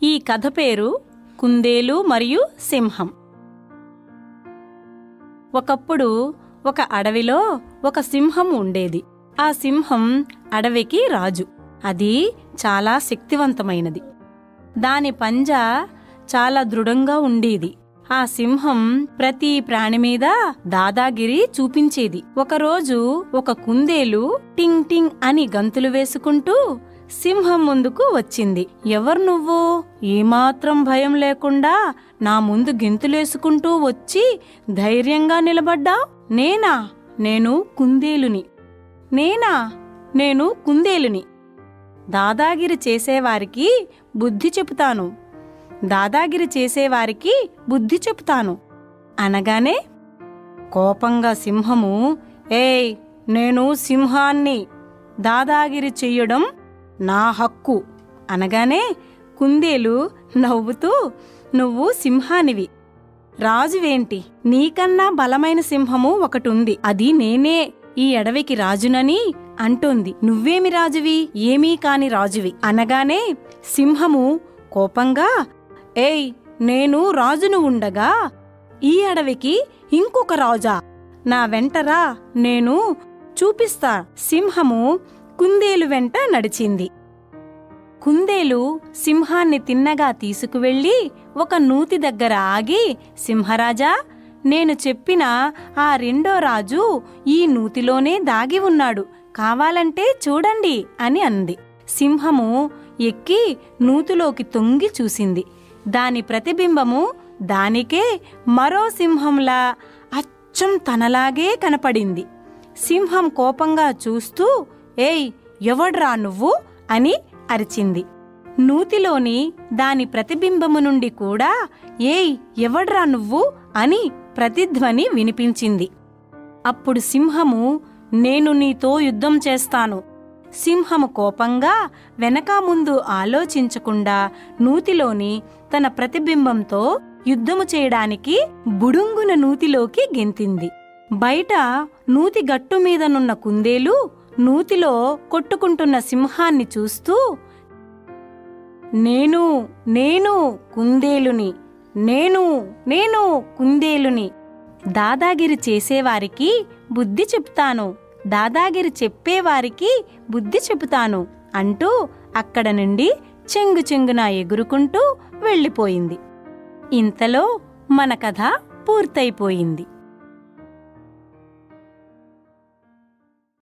ఈ కథ పేరు కుందేలు మరియు సింహం ఒకప్పుడు ఒక అడవిలో ఒక సింహం ఉండేది ఆ సింహం అడవికి రాజు అది చాలా శక్తివంతమైనది దాని పంజా చాలా దృఢంగా ఉండేది ఆ సింహం ప్రతి ప్రాణి మీద దాదాగిరి చూపించేది ఒకరోజు ఒక కుందేలు టింగ్ టింగ్ అని గంతులు వేసుకుంటూ సింహం ముందుకు వచ్చింది ఎవరు నువ్వు ఏమాత్రం భయం లేకుండా నా ముందు గెంతులేసుకుంటూ వచ్చి ధైర్యంగా నిలబడ్డా నేనా నేను కుందేలుని నేనా నేను కుందేలుని దాదాగిరి చేసేవారికి బుద్ధి చెబుతాను దాదాగిరి చేసేవారికి బుద్ధి చెబుతాను అనగానే కోపంగా సింహము ఏయ్ నేను సింహాన్ని దాదాగిరి చెయ్యడం నా హక్కు అనగానే కుందేలు నవ్వుతూ నువ్వు సింహానివి రాజువేంటి నీకన్నా బలమైన సింహము ఒకటుంది అది నేనే ఈ అడవికి రాజునని అంటోంది నువ్వేమి రాజువి ఏమీ కాని రాజువి అనగానే సింహము కోపంగా ఏయ్ నేను రాజును ఉండగా ఈ అడవికి ఇంకొక రాజా నా వెంటరా నేను చూపిస్తా సింహము కుందేలు వెంట నడిచింది కుందేలు సింహాన్ని తిన్నగా తీసుకువెళ్ళి ఒక నూతి దగ్గర ఆగి సింహరాజా నేను చెప్పిన ఆ రెండో రాజు ఈ నూతిలోనే దాగి ఉన్నాడు కావాలంటే చూడండి అని అంది సింహము ఎక్కి నూతిలోకి తొంగి చూసింది దాని ప్రతిబింబము దానికే మరో సింహంలా అచ్చం తనలాగే కనపడింది సింహం కోపంగా చూస్తూ ఏయ్ ఎవడ్రా నువ్వు అని అరిచింది నూతిలోని దాని ప్రతిబింబము నుండి కూడా ఏయ్ ఎవడ్రా నువ్వు అని ప్రతిధ్వని వినిపించింది అప్పుడు సింహము నేను నీతో యుద్ధం చేస్తాను సింహము కోపంగా వెనక ముందు ఆలోచించకుండా నూతిలోని తన ప్రతిబింబంతో యుద్ధము చేయడానికి బుడుంగున నూతిలోకి గెంతింది బయట నూతి గట్టు మీదనున్న కుందేలు నూతిలో కొట్టుకుంటున్న సింహాన్ని చూస్తూ నేను నేను కుందేలుని నేను నేను కుందేలుని దాదాగిరి చేసేవారికి బుద్ధి చెప్తాను దాదాగిరి చెప్పేవారికి బుద్ధి చెబుతాను అంటూ అక్కడ నుండి చెంగు చెంగున ఎగురుకుంటూ వెళ్ళిపోయింది ఇంతలో మన కథ పూర్తయిపోయింది